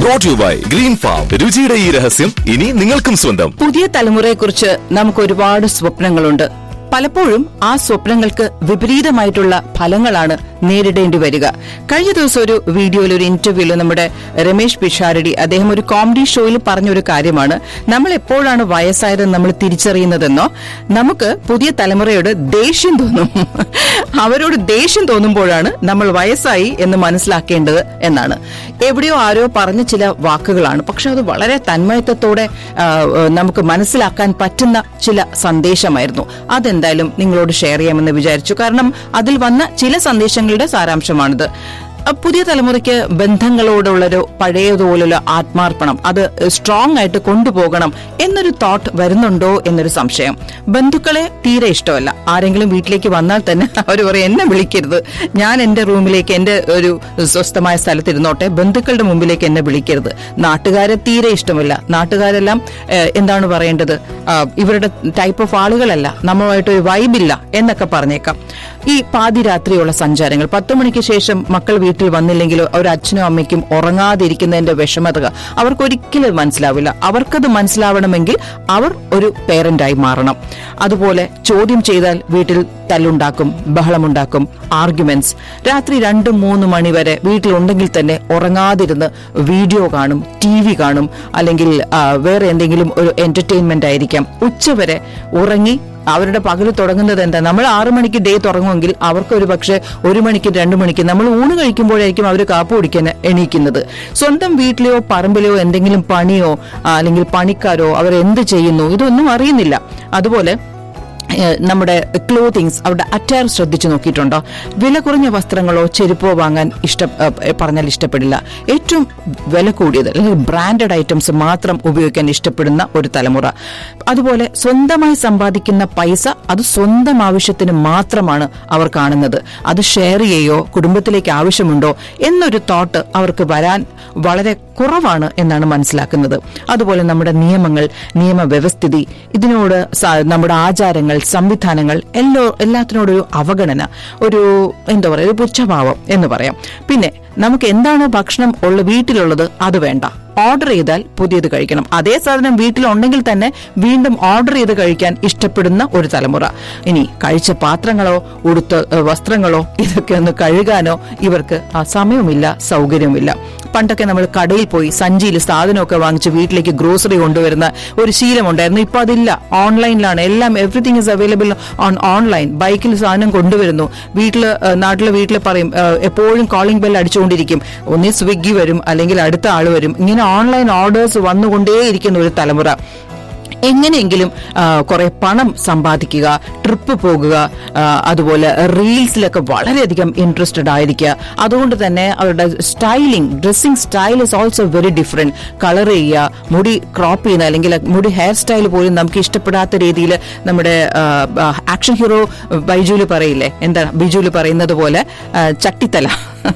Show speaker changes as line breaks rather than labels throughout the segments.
Brought you by green farm രുചിയുടെ ഈ രഹസ്യം ഇനി നിങ്ങൾക്കും സ്വന്തം
പുതിയ തലമുറയെക്കുറിച്ച് നമുക്ക് ഒരുപാട് സ്വപ്നങ്ങളുണ്ട് പലപ്പോഴും ആ സ്വപ്നങ്ങൾക്ക് വിപരീതമായിട്ടുള്ള ഫലങ്ങളാണ് നേരിടേണ്ടി വരിക കഴിഞ്ഞ ദിവസം ഒരു വീഡിയോയിൽ ഒരു ഇന്റർവ്യൂവിൽ നമ്മുടെ രമേശ് പിഷാരടി അദ്ദേഹം ഒരു കോമഡി ഷോയിൽ പറഞ്ഞ ഒരു കാര്യമാണ് നമ്മൾ എപ്പോഴാണ് വയസ്സായതെന്ന് നമ്മൾ തിരിച്ചറിയുന്നതെന്നോ നമുക്ക് പുതിയ തലമുറയോട് ദേഷ്യം തോന്നും അവരോട് ദേഷ്യം തോന്നുമ്പോഴാണ് നമ്മൾ വയസ്സായി എന്ന് മനസ്സിലാക്കേണ്ടത് എന്നാണ് എവിടെയോ ആരോ പറഞ്ഞ ചില വാക്കുകളാണ് പക്ഷെ അത് വളരെ തന്മയത്വത്തോടെ ആ, നമുക്ക് മനസ്സിലാക്കാൻ പറ്റുന്ന ചില സന്ദേശമായിരുന്നു അതെന്തായാലും നിങ്ങളോട് ഷെയർ ചെയ്യാമെന്ന് വിചാരിച്ചു കാരണം അതിൽ വന്ന ചില സന്ദേശങ്ങളുടെ സാരാംശമാണിത് അ, പുതിയ തലമുറയ്ക്ക് ബന്ധങ്ങളോടുള്ളൊരു പഴയതുപോലുള്ള ആത്മാർപ്പണം അത് സ്ട്രോങ് ആയിട്ട് കൊണ്ടുപോകണം എന്നൊരു തോട്ട് വരുന്നുണ്ടോ എന്നൊരു സംശയം ബന്ധുക്കളെ തീരെ ഇഷ്ടമല്ല ആരെങ്കിലും വീട്ടിലേക്ക് വന്നാൽ തന്നെ അവർ പറയും എന്നെ വിളിക്കരുത് ഞാൻ എന്റെ റൂമിലേക്ക് എന്റെ ഒരു സ്വസ്ഥമായ സ്ഥലത്തിരുന്നോട്ടെ ബന്ധുക്കളുടെ മുമ്പിലേക്ക് എന്നെ വിളിക്കരുത് നാട്ടുകാരെ തീരെ ഇഷ്ടമില്ല നാട്ടുകാരെല്ലാം ഏഹ്, എന്താണ് പറയേണ്ടത് ആ, ഇവരുടെ ടൈപ്പ് ഓഫ് ആളുകളല്ല നമ്മളുമായിട്ട് ഒരു വൈബില്ല എന്നൊക്കെ പറഞ്ഞേക്കാം ഈ പാതിരാത്രിയുള്ള സഞ്ചാരങ്ങൾ പത്ത് മണിക്ക് ശേഷം മക്കൾ വീട്ടിൽ വന്നില്ലെങ്കിലോ ഒരു അച്ഛനും അമ്മയ്ക്കും ഉറങ്ങാതിരിക്കുന്നതിന്റെ വിഷമത അവർക്ക് ഒരിക്കലും അത് മനസ്സിലാവില്ല അവർക്കത് മനസ്സിലാവണമെങ്കിൽ അവർ ഒരു പേരന്റായി മാറണം അതുപോലെ ചോദ്യം ചെയ്താൽ വീട്ടിൽ തല്ലുണ്ടാക്കും ബഹളമുണ്ടാക്കും ആർഗ്യുമെന്റ്സ് രാത്രി രണ്ട് മൂന്ന് മണി വരെ വീട്ടിലുണ്ടെങ്കിൽ തന്നെ ഉറങ്ങാതിരുന്ന് വീഡിയോ കാണും ടി വി കാണും അല്ലെങ്കിൽ ആ, വേറെ എന്തെങ്കിലും ഒരു എന്റർടൈൻമെന്റ് ആയിരിക്കാം ഉച്ചവരെ ഉറങ്ങി അവരുടെ പകൽ തുടങ്ങുന്നത് എന്താ നമ്മൾ ആറു മണിക്ക് ഡേ തുടങ്ങുമെങ്കിൽ അവർക്ക് ഒരു പക്ഷേ ഒരു മണിക്ക് രണ്ടു മണിക്ക് നമ്മൾ ഊണ് കഴിക്കുമ്പോഴായിരിക്കും അവർ കാപ്പ് കുടിക്കാൻ എണീക്കുന്നത് സ്വന്തം വീട്ടിലെയോ പറമ്പിലെയോ എന്തെങ്കിലും പണിയോ ആ, അല്ലെങ്കിൽ പണിക്കാരോ അവർ എന്ത് ചെയ്യുന്നു ഇതൊന്നും അറിയുന്നില്ല അതുപോലെ ഏഹ് നമ്മുടെ ക്ലോത്തിങ്സ് അവരുടെ അറ്റയർ ശ്രദ്ധിച്ചു നോക്കിയിട്ടുണ്ടോ വില കുറഞ്ഞ വസ്ത്രങ്ങളോ ചെരുപ്പോ വാങ്ങാൻ ഇഷ്ട ഏഹ് പറഞ്ഞാൽ ഇഷ്ടപ്പെടില്ല ഏറ്റവും വില കൂടിയത് അല്ലെങ്കിൽ ബ്രാൻഡഡ് ഐറ്റംസ് മാത്രം ഉപയോഗിക്കാൻ ഇഷ്ടപ്പെടുന്ന ഒരു തലമുറ അതുപോലെ സ്വന്തമായി സമ്പാദിക്കുന്ന പൈസ അത് സ്വന്തം ആവശ്യത്തിന് മാത്രമാണ് അവർ കാണുന്നത് അത് ഷെയർ ചെയ്യോ കുടുംബത്തിലേക്ക് ആവശ്യമുണ്ടോ എന്നൊരു തോട്ട് അവർക്ക് വരാൻ വളരെ കുറവാണ് എന്നാണ് മനസ്സിലാക്കുന്നത് അതുപോലെ നമ്മുടെ നിയമങ്ങൾ നിയമവ്യവസ്ഥിതി ഇതിനോട് സ- നമ്മുടെ ആചാരങ്ങൾ സംവിധാനങ്ങൾ എല്ലോ എല്ലാത്തിനോടൊരു അവഗണന ഒരു എന്താ പറയുക ഒരു പുച്ഛഭാവം എന്ന് പറയാം പിന്നെ നമുക്ക് എന്താണോ ഭക്ഷണം ഉള്ള വീട്ടിലുള്ളത് അത് വേണ്ട ഓർഡർ ചെയ്താൽ പുതിയത് കഴിക്കണം അതേ സാധനം വീട്ടിലുണ്ടെങ്കിൽ തന്നെ വീണ്ടും ഓർഡർ ചെയ്ത് കഴിക്കാൻ ഇഷ്ടപ്പെടുന്ന ഒരു തലമുറ ഇനി കഴിച്ച പാത്രങ്ങളോ ഉടുത്ത ഏഹ്, വസ്ത്രങ്ങളോ ഇതൊക്കെ ഒന്ന് കഴുകാനോ ഇവർക്ക് ആ സമയവുമില്ല സൗകര്യവുമില്ല പണ്ടൊക്കെ നമ്മൾ കടയിൽ പോയി സഞ്ചിയിൽ സാധനമൊക്കെ വാങ്ങിച്ച് വീട്ടിലേക്ക് ഗ്രോസറി കൊണ്ടുവരുന്ന ഒരു ശീലമുണ്ടായിരുന്നു ഇപ്പൊ അതില്ല ഓൺലൈനിലാണ് എല്ലാം everything is available on online ബൈക്കിൽ സാധനം കൊണ്ടുവരുന്നു വീട്ടില് ഏഹ്, നാട്ടിലെ വീട്ടിൽ പറയും ഏഹ്, എപ്പോഴും കോളിംഗ് ബെൽ അടിച്ചുകൊണ്ടിരിക്കും ഒന്നി സ്വിഗ്ഗി വരും അല്ലെങ്കിൽ അടുത്ത ആൾ വരും ഇങ്ങനെ ഓൺലൈൻ ഓർഡേഴ്സ് വന്നുകൊണ്ടേയിരിക്കുന്ന ഒരു തലമുറ എങ്ങനെയെങ്കിലും കുറെ പണം സമ്പാദിക്കുക ട്രിപ്പ് പോകുക ആ, അതുപോലെ റീൽസിലൊക്കെ വളരെയധികം ഇൻട്രസ്റ്റഡ് ആയിരിക്കുക അതുകൊണ്ട് തന്നെ അവരുടെ styling dressing style is also very different colour ചെയ്യുക മുടി ക്രോപ്പ് ചെയ്യുന്ന അല്ലെങ്കിൽ മുടി ഹെയർ സ്റ്റൈൽ പോലും നമുക്ക് ഇഷ്ടപ്പെടാത്ത രീതിയിൽ നമ്മുടെ ആക്ഷൻ ഹീറോ ബൈജുല് പറയില്ലേ എന്താണ് ബിജുല് പറയുന്നത് പോലെ ആ, ചട്ടിത്തല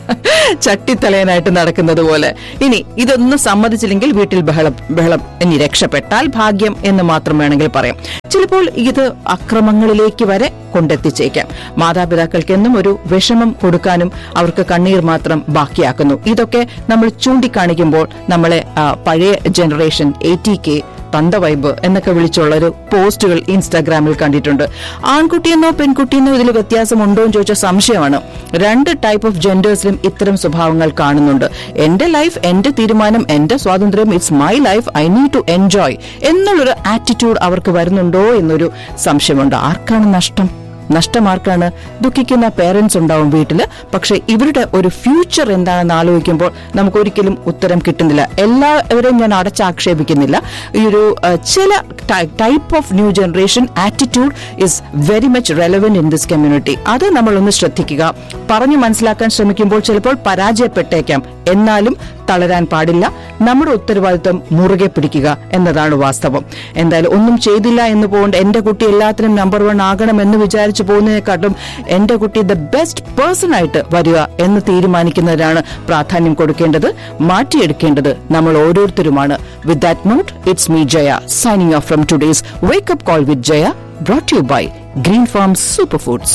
ചട്ടിത്തലയനായിട്ട് നടക്കുന്നത് പോലെ ഇനി ഇതൊന്നും സമ്മതിച്ചില്ലെങ്കിൽ വീട്ടിൽ ബഹളം ബഹളം ഇനി രക്ഷപ്പെട്ടാൽ ഭാഗ്യം എന്ന് മാത്രം വേണമെങ്കിൽ പറയാം ചിലപ്പോൾ ഇത് അക്രമങ്ങളിലേക്ക് വരെ കൊണ്ടെത്തിച്ചേക്കാം മാതാപിതാക്കൾക്ക് എന്നും ഒരു വിഷമം കൊടുക്കാനും അവർക്ക് കണ്ണീർ മാത്രം ബാക്കിയാക്കുന്നു ഇതൊക്കെ നമ്മൾ ചൂണ്ടിക്കാണിക്കുമ്പോൾ നമ്മളെ ആ, പഴയ ജനറേഷൻ എയ്റ്റി കെ തന്ത വൈബ് എന്നൊക്കെ വിളിച്ചുള്ള ഒരു പോസ്റ്റുകൾ ഇൻസ്റ്റാഗ്രാമിൽ കണ്ടിട്ടുണ്ട് ആൺകുട്ടിയെന്നോ പെൺകുട്ടിയെന്നോ ഇതിൽ വ്യത്യാസമുണ്ടോ എന്ന് ചോദിച്ച സംശയമാണ് രണ്ട് ടൈപ്പ് ഓഫ് ജെൻഡേഴ്സിലും ഇത്തരം സ്വഭാവങ്ങൾ കാണുന്നുണ്ട് എന്റെ ലൈഫ് എന്റെ തീരുമാനം എന്റെ സ്വാതന്ത്ര്യം it's my life I need to enjoy എന്നുള്ളൊരു ആറ്റിറ്റ്യൂഡ് അവർക്ക് വരുന്നുണ്ടോ എന്നൊരു സംശയമുണ്ട് ആർക്കാണ് നഷ്ടം നഷ്ടമാർക്കാണ് ദുഃഖിക്കുന്ന പേരൻസ് ഉണ്ടാവും വീട്ടില് പക്ഷെ ഇവരുടെ ഒരു ഫ്യൂച്ചർ എന്താണെന്ന് ആലോചിക്കുമ്പോൾ നമുക്ക് ഒരിക്കലും ഉത്തരം കിട്ടുന്നില്ല എല്ലാവരെയും ഞാൻ അടച്ചാക്ഷേപിക്കുന്നില്ല ഈ ഒരു അഹ്, ചില type of new generation attitude is very much relevant in this community അത് നമ്മളൊന്ന് ശ്രദ്ധിക്കുക പറഞ്ഞു മനസ്സിലാക്കാൻ ശ്രമിക്കുമ്പോൾ ചിലപ്പോൾ പരാജയപ്പെട്ടേക്കാം എന്നാലും തളരാൻ പാടില്ല നമ്മുടെ ഉത്തരവാദിത്വം മുറുകെ പിടിക്കുക എന്നതാണ് വാസ്തവം എന്തായാലും ഒന്നും ചെയ്തില്ല എന്ന് പോകൊണ്ട് എന്റെ കുട്ടി എല്ലാത്തിനും നമ്പർ വൺ ആകണം എന്ന് വിചാരിച്ചു പോകുന്നതിനെക്കാട്ടും എന്റെ കുട്ടി ദ ബെസ്റ്റ് പേഴ്സൺ ആയിട്ട് വരിക എന്ന് തീരുമാനിക്കുന്നതിനാണ് പ്രാധാന്യം കൊടുക്കേണ്ടത് മാറ്റിയെടുക്കേണ്ടത് നമ്മൾ ഓരോരുത്തരുമാണ് with that note it's me Jaya signing off from today's wake up call with Jaya brought you by green farm super foods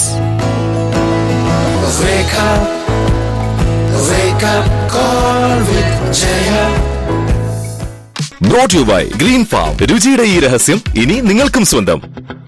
Wake up, wake up, call with Jaya.
Brought you by green farm രുചിയുടെ ഈ രഹസ്യം ഇനി നിങ്ങൾക്കും സ്വന്തം